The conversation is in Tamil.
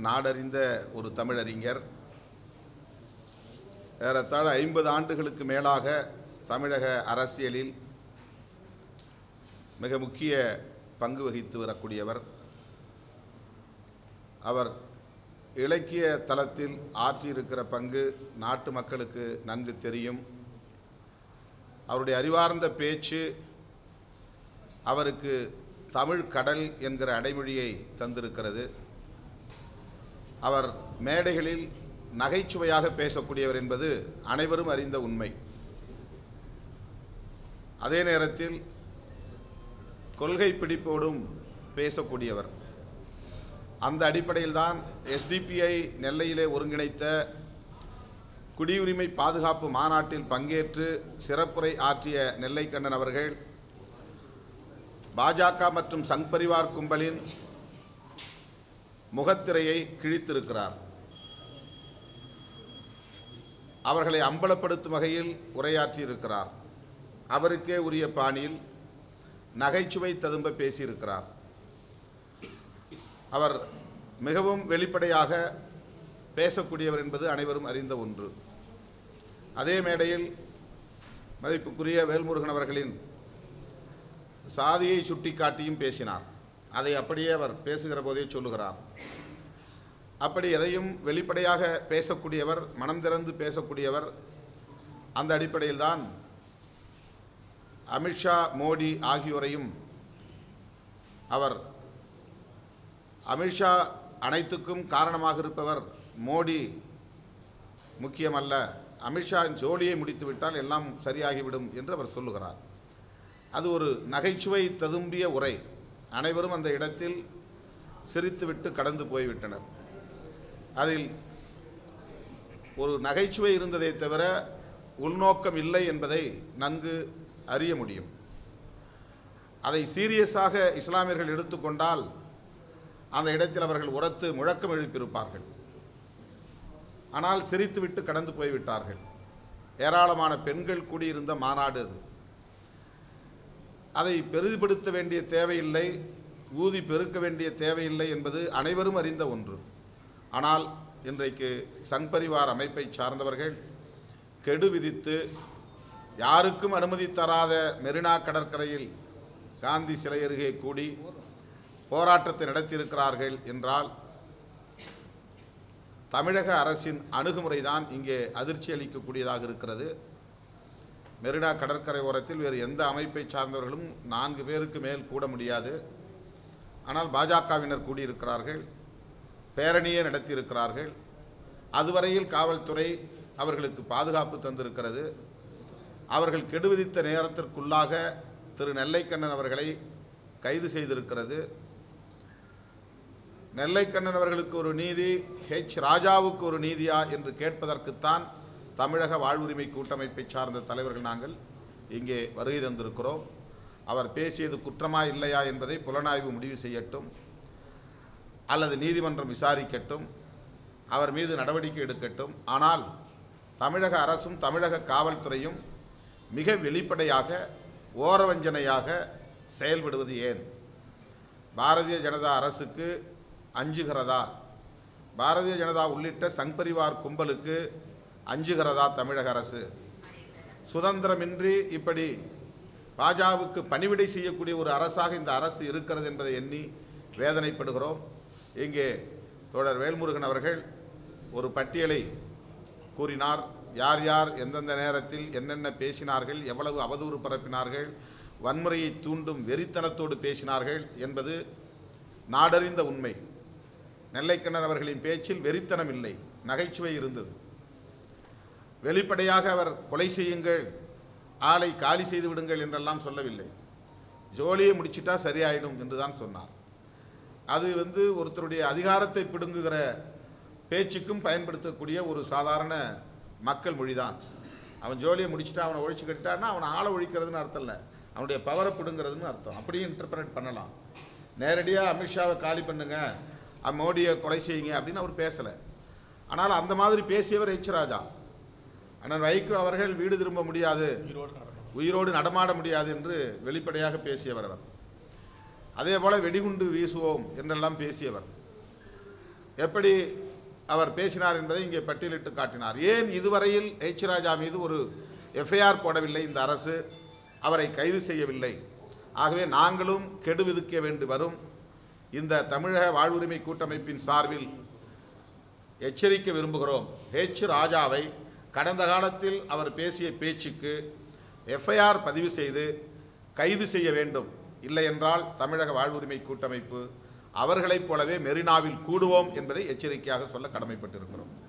நாடறிந்த ஒரு தமிழறிஞர் ஏறத்தாழ ஐம்பது ஆண்டுகளுக்கு மேலாக தமிழக அரசியலில் மிக முக்கிய பங்கு வகித்து வரக்கூடியவர் அவர் இலக்கிய தளத்தில் ஆற்றியிருக்கிற பங்கு நாட்டு மக்களுக்கு நன்கு தெரியும் அவருடைய அறிவார்ந்த பேச்சு அவருக்கு தமிழ் கடல் என்கிற அடைமொழியை தந்திருக்கிறது அவர் மேடைகளில் நகைச்சுவையாக பேசக்கூடியவர் என்பது அனைவரும் அறிந்த உண்மை அதே நேரத்தில் கொள்கை பிடிப்போடும் பேசக்கூடியவர் அந்த அடிப்படையில் தான் எஸ்டிபிஐ நெல்லையிலே ஒருங்கிணைத்த குடியுரிமை பாதுகாப்பு மாநாட்டில் பங்கேற்று சிறப்புரை ஆற்றிய நெல்லைக்கண்ணன் அவர்கள் பாஜக மற்றும் சங் பரிவார் கும்பலின் முகத்திரையை கிழித்திருக்கிறார் அவர்களை அம்பலப்படுத்தும் வகையில் உரையாற்றியிருக்கிறார் அவருக்கே உரிய பாணியில் நகைச்சுவை ததும்ப பேசியிருக்கிறார் அவர் மிகவும் வெளிப்படையாக பேசக்கூடியவர் என்பது அனைவரும் அறிந்த ஒன்று அதே மேடையில் மதிப்புக்குரிய வேல்முருகன் அவர்களின் சாதியை சுட்டிக்காட்டியும் பேசினார் அதை அப்படியே அவர் பேசுகிற போதே சொல்லுகிறார் அப்படி எதையும் வெளிப்படையாக பேசக்கூடியவர் மனம் திறந்து பேசக்கூடியவர் அந்த அடிப்படையில் தான் அமித்ஷா மோடி ஆகியோரையும் அவர் அமித்ஷா அனைத்துக்கும் காரணமாக இருப்பவர் மோடி முக்கியமல்ல அமித்ஷா ஜோலியை முடித்துவிட்டால் எல்லாம் சரியாகிவிடும் என்று அவர் சொல்லுகிறார் அது ஒரு நகைச்சுவை ததும்பிய உரை அனைவரும் அந்த இடத்தில் சிரித்துவிட்டு கடந்து போய்விட்டனர் அதில் ஒரு நகைச்சுவை இருந்ததை தவிர உள்நோக்கம் இல்லை என்பதை நன்கு அறிய முடியும் அதை சீரியஸாக இஸ்லாமியர்கள் எடுத்துக்கொண்டால் அந்த இடத்தில் அவர்கள் உரத்து முழக்கம் எழுப்பியிருப்பார்கள் ஆனால் சிரித்துவிட்டு கடந்து போய்விட்டார்கள் ஏராளமான பெண்கள் கூடியிருந்த மாநாடு அது அதை பெரிதுபடுத்த வேண்டிய தேவையில்லை ஊதி பெருக்க வேண்டிய தேவையில்லை என்பது அனைவரும் அறிந்த ஒன்று ஆனால் இன்றைக்கு சங் பரிவார் அமைப்பை சார்ந்தவர்கள் கெடு விதித்து யாருக்கும் அனுமதி தராத மெரினா கடற்கரையில் காந்தி சிலை அருகே கூடி போராட்டத்தை நடத்தியிருக்கிறார்கள் என்றால் தமிழக அரசின் அணுகுமுறைதான் இங்கே அதிர்ச்சி அளிக்கக்கூடியதாக இருக்கிறது மெரினா கடற்கரை ஓரத்தில் வேறு எந்த அமைப்பை சார்ந்தவர்களும் நான்கு பேருக்கு மேல் கூட முடியாது ஆனால் பாஜகவினர் கூடியிருக்கிறார்கள் பேரணியே நடத்தியிருக்கிறார்கள் அதுவரையில் காவல்துறை அவர்களுக்கு பாதுகாப்பு தந்திருக்கிறது அவர்கள் கெடு விதித்த நேரத்திற்குள்ளாக திரு நெல்லைக்கண்ணன் அவர்களை கைது செய்திருக்கிறது நெல்லைக்கண்ணன் அவர்களுக்கு ஒரு நீதி ஹெச் ராஜாவுக்கு ஒரு நீதியா என்று கேட்பதற்குத்தான் தமிழக வாழ்வுரிமை கூட்டமைப்பை சார்ந்த தலைவர்கள் நாங்கள் இங்கே வருகை தந்திருக்கிறோம் அவர் பேசியது குற்றமா இல்லையா என்பதை புலனாய்வு முடிவு செய்யட்டும் அல்லது நீதிமன்றம் விசாரிக்கட்டும் அவர் மீது நடவடிக்கை எடுக்கட்டும் ஆனால் தமிழக அரசும் தமிழக காவல்துறையும் மிக வெளிப்படையாக ஓரவஞ்சனையாக செயல்படுவது ஏன் பாரதிய ஜனதா அரசுக்கு அஞ்சுகிறதா பாரதிய ஜனதா உள்ளிட்ட சங் பரிவார் கும்பலுக்கு அஞ்சுகிறதா தமிழக அரசு சுதந்திரமின்றி இப்படி பாஜகவுக்கு பணிவிடை செய்யக்கூடிய ஒரு அரசாக இந்த அரசு இருக்கிறது என்பதை எண்ணி வேதனைப்படுகிறோம் இங்கே தோழர் வேல்முருகன் அவர்கள் ஒரு பட்டியலை கூறினார் யார் யார் எந்தெந்த நேரத்தில் என்னென்ன பேசினார்கள் எவ்வளவு அவதூறு பரப்பினார்கள் வன்முறையை தூண்டும் வெறித்தனத்தோடு பேசினார்கள் என்பது நாடறிந்த உண்மை நெல்லைக்கண்ணன் அவர்களின் பேச்சில் வெறித்தனம் இல்லை நகைச்சுவை இருந்தது வெளிப்படையாக அவர் கொலை செய்யுங்கள் ஆளை காலி செய்து விடுங்கள் என்றெல்லாம் சொல்லவில்லை ஜோலியை முடிச்சிட்டா சரியாயிடும் என்று தான் சொன்னார் அது வந்து ஒருத்தருடைய அதிகாரத்தை பிடுங்குகிற பேச்சுக்கும் பயன்படுத்தக்கூடிய ஒரு சாதாரண மக்கள் மொழிதான் அவன் ஜோலியை முடிச்சுட்டா அவனை ஒழிச்சு கட்டான்னா அவனை ஆளை ஒழிக்கிறதுன்னு அர்த்தம் இல்லை அவனுடைய பவரை பிடுங்கிறதுன்னு அர்த்தம் அப்படியும் இன்டர்பிரேட் பண்ணலாம் நேரடியாக அமித்ஷாவை காலி பண்ணுங்க அ, மோடியை கொலை செய்யுங்க அப்படின்னு அவர் பேசலை ஆனால் அந்த மாதிரி பேசியவர் எச் ராஜா அண்ணன் வைகோ அவர்கள் வீடு திரும்ப முடியாது உயிரோடு நடமாட முடியாது என்று வெளிப்படையாக பேசியவர் அவர் அதே போல வெடிகுண்டு வீசுவோம் என்றெல்லாம் பேசியவர் எப்படி அவர் பேசினார் என்பதை இங்கே பட்டியலிட்டு காட்டினார் ஏன் இதுவரையில் எச் ராஜா மீது ஒரு எஃப்ஐஆர் போடவில்லை இந்த அரசு அவரை கைது செய்யவில்லை ஆகவே நாங்களும் கெடு விதிக்க வேண்டி வரும் இந்த தமிழக வாழ்வுரிமை கூட்டமைப்பின் சார்பில் எச்சரிக்க விரும்புகிறோம் ஹெச் ராஜாவை கடந்த காலத்தில் அவர் பேசிய பேச்சுக்கு எஃப்ஐஆர் பதிவு செய்து கைது செய்ய வேண்டும் இல்லை என்றால் தமிழக வாழ்வுரிமை கூட்டமைப்பு அவர்களைப் போலவே மெரினாவில் கூடுவோம் என்பதை எச்சரிக்கையாக சொல்ல கடமைப்பட்டிருக்கிறோம்